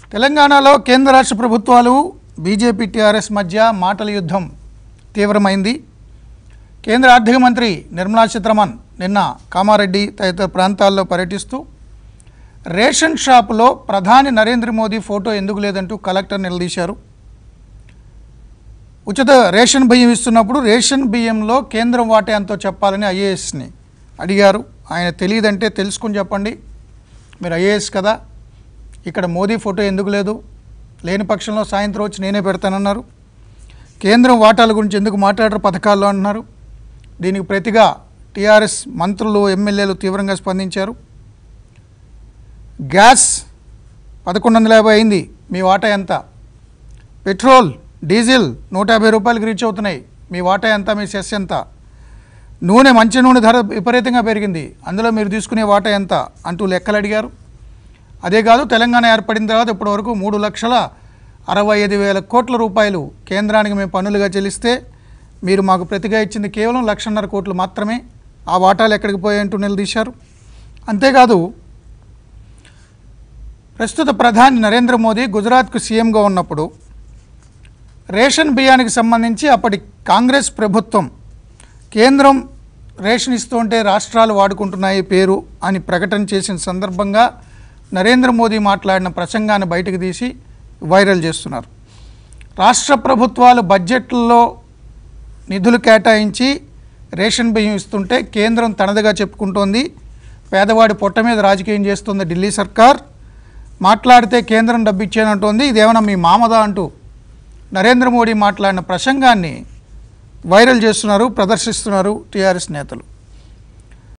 తెలంగాణలో కేంద్ర రాష్ట్ర ప్రభుత్వాలు బీజేపీ టీఆర్ఎస్ మధ్య మాటల యుద్ధం తీవ్రమైంది కేంద్ర ఆర్థిక మంత్రి నిర్మలా సీతారామన్ నిన్న కామారెడ్డి తదితర ప్రాంతాల్లో పర్యటిస్తూ రేషన్ షాపులో ప్రధాని నరేంద్ర మోదీ ఫోటో ఎందుకు లేదంటూ కలెక్టర్ నిలదీశారు ఉచిత రేషన్ బియ్యం ఇస్తున్నప్పుడు రేషన్ బియ్యంలో కేంద్రం వాటా ఎంతో చెప్పాలని ఐఏఎస్ని అడిగారు ఆయన తెలియదంటే తెలుసుకుని చెప్పండి మీరు ఐఏఎస్ కదా ఇక్కడ మోదీ ఫోటో ఎందుకు లేదు లేని పక్షంలో సాయంత్రం వచ్చి నేనే పెడతానన్నారు కేంద్రం వాటాల గురించి ఎందుకు మాట్లాడరు పథకాల్లో అంటున్నారు దీనికి ప్రతిగా టీఆర్ఎస్ మంత్రులు ఎమ్మెల్యేలు తీవ్రంగా స్పందించారు గ్యాస్ పదకొండు వందల యాభై అయింది మీ వాటా ఎంత పెట్రోల్ డీజిల్ నూట యాభై రూపాయలకి రీచ్ అవుతున్నాయి మీ వాటా ఎంత మీ సెస్ ఎంత నూనె మంచి నూనె ధర విపరీతంగా పెరిగింది అందులో మీరు తీసుకునే వాటా ఎంత అంటూ లెక్కలు అడిగారు అదే కాదు తెలంగాణ ఏర్పడిన తర్వాత ఇప్పటివరకు మూడు లక్షల అరవై ఐదు వేల కోట్ల రూపాయలు కేంద్రానికి మేము పన్నులుగా చెల్లిస్తే మీరు మాకు ప్రతిగా ఇచ్చింది కేవలం లక్షన్నర కోట్లు మాత్రమే ఆ వాటాలు ఎక్కడికి పోయాయంటూ నిలదీశారు అంతేకాదు ప్రస్తుత ప్రధాని నరేంద్ర మోదీ గుజరాత్కు సీఎంగా ఉన్నప్పుడు రేషన్ బియ్యానికి సంబంధించి అప్పటి కాంగ్రెస్ ప్రభుత్వం కేంద్రం రేషన్ ఇస్తుంటే రాష్ట్రాలు వాడుకుంటున్నాయి పేరు అని ప్రకటన చేసిన సందర్భంగా నరేంద్ర మోదీ మాట్లాడిన ప్రసంగాన్ని బయటకు తీసి వైరల్ చేస్తున్నారు రాష్ట్ర ప్రభుత్వాలు బడ్జెట్లో నిధులు కేటాయించి రేషన్ బియ్యం ఇస్తుంటే కేంద్రం తనదిగా చెప్పుకుంటోంది పేదవాడి పొట్ట మీద రాజకీయం చేస్తుంది ఢిల్లీ సర్కార్ మాట్లాడితే కేంద్రం డబ్బు ఇచ్చానంటోంది ఇదేమన్నా మీ మామదా అంటూ నరేంద్ర మోడీ మాట్లాడిన ప్రసంగాన్ని వైరల్ చేస్తున్నారు ప్రదర్శిస్తున్నారు టీఆర్ఎస్ నేతలు